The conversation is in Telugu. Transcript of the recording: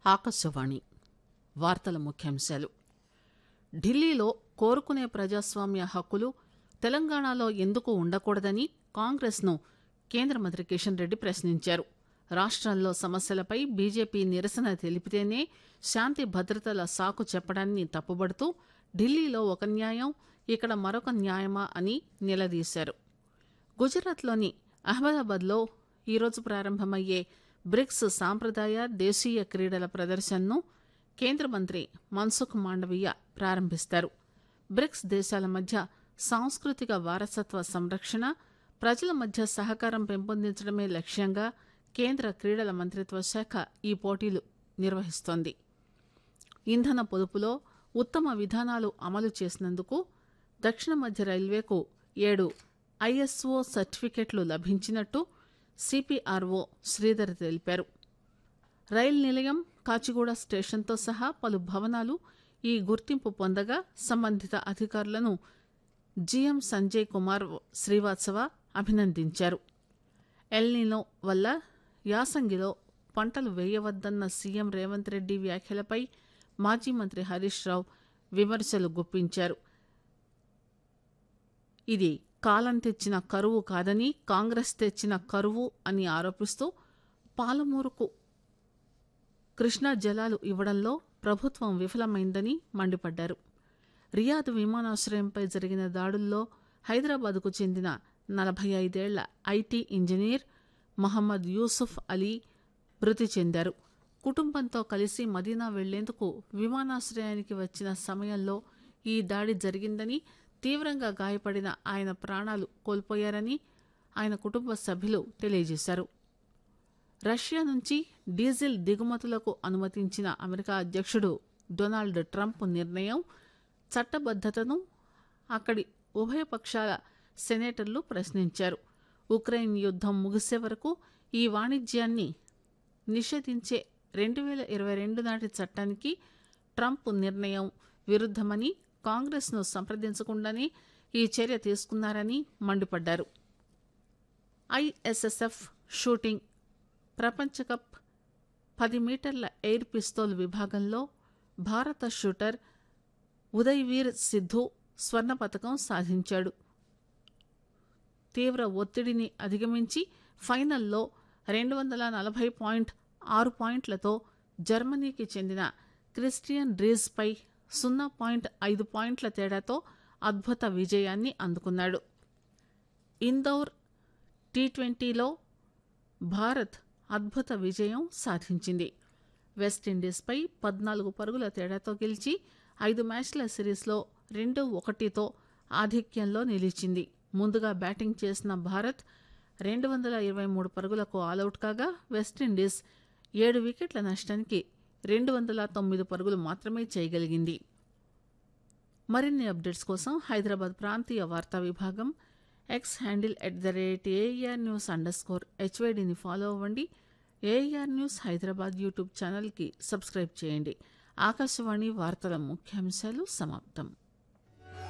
ఆకాశవాణి వార్తల ముఖ్యాంశాలు ఢిల్లీలో కోరుకునే ప్రజాస్వామ్య హక్కులు తెలంగాణలో ఎందుకు ఉండకూడదని కాంగ్రెస్ ను కేంద్ర మంత్రి కిషన్ రెడ్డి ప్రశ్నించారు రాష్టంలో సమస్యలపై బీజేపీ నిరసన తెలిపితేనే శాంతి భద్రతల సాకు చెప్పడాన్ని తప్పుబడుతూ ఢిల్లీలో ఒక న్యాయం ఇక్కడ మరొక న్యాయమా అని నిలదీశారు గుజరాత్లోని అహ్మదాబాద్లో ఈరోజు ప్రారంభమయ్యే బ్రిక్స్ సాంప్రదాయ దేశీయ క్రీడల ప్రదర్శనను కేంద్ర మంత్రి మన్సుఖ్ మాండవీయ ప్రారంభిస్తారు బ్రిక్స్ దేశాల మధ్య సాంస్కృతిక వారసత్వ సంరక్షణ ప్రజల మధ్య సహకారం పెంపొందించడమే లక్ష్యంగా కేంద్ర క్రీడల మంత్రిత్వ శాఖ ఈ పోటీలు నిర్వహిస్తోంది ఇంధన పొదుపులో ఉత్తమ విధానాలు అమలు చేసినందుకు దక్షిణ మధ్య రైల్వేకు ఏడు ఐఎస్ఓ సర్టిఫికెట్లు లభించినట్టు సిపిఆర్ఓ శ్రీధర్ తెలిపారు రైలు నిలయం కాచిగూడ స్టేషన్తో సహా పలు భవనాలు ఈ గుర్తింపు పొందగా సంబంధిత అధికారులను జీఎం సంజయ్ కుమార్ శ్రీవాత్సవ అభినందించారు ఎల్నినో వల్ల యాసంగిలో పంటలు వేయవద్దన్న సీఎం రేవంత్ రెడ్డి వ్యాఖ్యలపై మాజీ మంత్రి హరీష్ రావు విమర్శలు గుప్పించారు ఇది కాలం తెచ్చిన కరువు కాదని కాంగ్రెస్ తెచ్చిన కరువు అని ఆరోపిస్తూ పాలమూరుకు కృష్ణా జలాలు ఇవ్వడంలో ప్రభుత్వం విఫలమైందని మండిపడ్డారు రియాద్ విమానాశ్రయంపై జరిగిన దాడుల్లో హైదరాబాద్కు చెందిన నలభై ఐదేళ్ల ఐటీ ఇంజనీర్ మహమ్మద్ యూసుఫ్ అలీ మృతి చెందారు కుటుంబంతో కలిసి మదీనా వెళ్లేందుకు విమానాశ్రయానికి వచ్చిన సమయంలో ఈ దాడి జరిగిందని తీవ్రంగా గాయపడిన ఆయన ప్రాణాలు కోల్పోయారని ఆయన కుటుంబ సభ్యులు తెలియజేశారు రష్యా నుంచి డీజిల్ దిగుమతులకు అనుమతించిన అమెరికా అధ్యక్షుడు డొనాల్డ్ ట్రంప్ నిర్ణయం చట్టబద్దతను అక్కడి ఉభయ పక్షాల సెనేటర్లు ప్రశ్నించారు ఉక్రెయిన్ యుద్దం ముగిసే వరకు ఈ వాణిజ్యాన్ని నిషేధించే రెండు వేల ఇరవై రెండు నాటి చట్టానికి ట్రంప్ నిర్ణయం విరుద్దమని కాంగ్రెస్ను సంప్రదించకుండానే ఈ చర్య తీసుకున్నారని మండిపడ్డారు ఐఎస్ఎస్ఎఫ్ షూటింగ్ ప్రపంచ కప్ పది మీటర్ల ఎయిర్ పిస్తోల్ విభాగంలో భారత షూటర్ ఉదయ్వీర్ సిద్ధు స్వర్ణ పథకం సాధించాడు తీవ్ర ఒత్తిడిని అధిగమించి ఫైనల్లో రెండు వందల నలభై పాయింట్ ఆరు పాయింట్లతో జర్మనీకి చెందిన క్రిస్టియన్ డ్రీస్ పై సున్నా పాయింట్ ఐదు పాయింట్ల తేడాతో అద్భుత విజయాన్ని అందుకున్నాడు ఇందౌర్ టీ ట్వంటీలో భారత్ అద్భుత విజయం సాధించింది వెస్టిండీస్పై పద్నాలుగు పరుగుల తేడాతో గెలిచి ఐదు మ్యాచ్ల సిరీస్లో రెండు ఒకటితో ఆధిక్యంలో నిలిచింది ముందుగా బ్యాటింగ్ చేసిన భారత్ రెండు వందల ఇరవై మూడు పరుగులకు ఆలౌట్ కాగా వెస్టిండీస్ ఏడు వికెట్ల నష్టానికి రెండు వందల తొమ్మిది పరుగులు మాత్రమే చేయగలిగింది మరిన్ని అప్డేట్స్ కోసం హైదరాబాద్ ప్రాంతీయ వార్తా విభాగం X handle at the rate AIR news underscore స్కోర్ హెచ్వైడిని ఫాలో అవ్వండి ఏఆర్ న్యూస్ హైదరాబాద్ యూట్యూబ్ ఛానల్కి సబ్స్క్రైబ్ చేయండి ఆకాశవాణి వార్తల ముఖ్యాంశాలు సమాప్తం